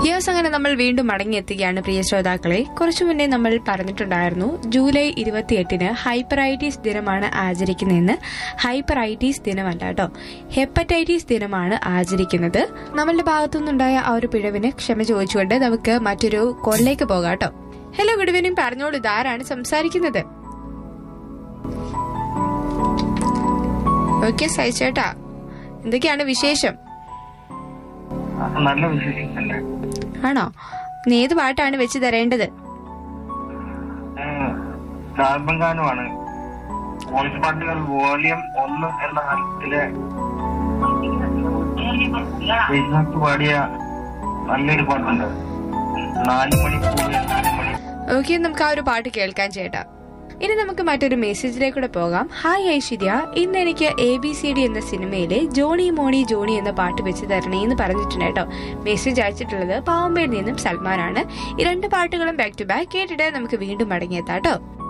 yes അങ്ങനെ നമ്മൾ വീണ്ടും മടങ്ങിയെത്തുകയാണ് പ്രിയ ശ്രോതാക്കളെ കുറച്ചു മുന്നേ നമ്മൾ പറഞ്ഞിട്ടുണ്ടായിരുന്നു ജൂലൈ ഇരുപത്തിയെട്ടിന് ഹൈപ്പറൈറ്റീസ് ദിനമാണ് ആചരിക്കുന്നതെന്ന് ഹൈപ്പറൈറ്റീസ് ദിനമല്ല കേട്ടോ ഹെപ്പറ്റൈറ്റീസ് ദിനമാണ് ആചരിക്കുന്നത് നമ്മളുടെ ഭാഗത്തുനിന്നുണ്ടായ ആ ഒരു പിഴവിന് ക്ഷമ ചോദിച്ചുകൊണ്ട് നമുക്ക് മറ്റൊരു കോളിലേക്ക് പോകാം കേട്ടോ ഹലോ ഗുഡ് ഈവനിങ് പറഞ്ഞോളൂ ഇതാരാണ് സംസാരിക്കുന്നത് ഓക്കെ സഹിച്ചേട്ടാ എന്തൊക്കെയാണ് വിശേഷം നല്ല വിശേഷം തന്നെ ആണോ ഇന്ന് ഏത് പാട്ടാണ് വെച്ച് തരേണ്ടത് ആൽബം ഗാനമാണ് വോയിസ് പാട്ടുകൾ വോളിയം ഒന്ന് എന്ന ആൽബത്തിലെ യേശുദാസ് പാടിയ നല്ലൊരു പാട്ടുണ്ട് നാല് മണിക്കൂർ നാല് മണി ഓക്കെ നമുക്ക് ആ ഒരു പാട്ട് കേൾക്കാൻ ചേട്ടാ ഇനി നമുക്ക് മറ്റൊരു മെസ്സേജിലേക്കൂടെ പോകാം ഹായ് ഐശ്വര്യ ഇന്ന് എനിക്ക് എ ബി സി ഡി എന്ന സിനിമയിലെ ജോണി മോണി ജോണി എന്ന പാട്ട് വെച്ച് തരണേ എന്ന് പറഞ്ഞിട്ടുണ്ട് കേട്ടോ മെസ്സേജ് അയച്ചിട്ടുള്ളത് പാവമ്പേയിൽ നിന്നും സൽമാനാണ് ഈ രണ്ട് പാട്ടുകളും ബാക്ക് ടു ബാക്ക് കേട്ടിട്ട് നമുക്ക് വീണ്ടും മടങ്ങിയെത്താം കേട്ടോ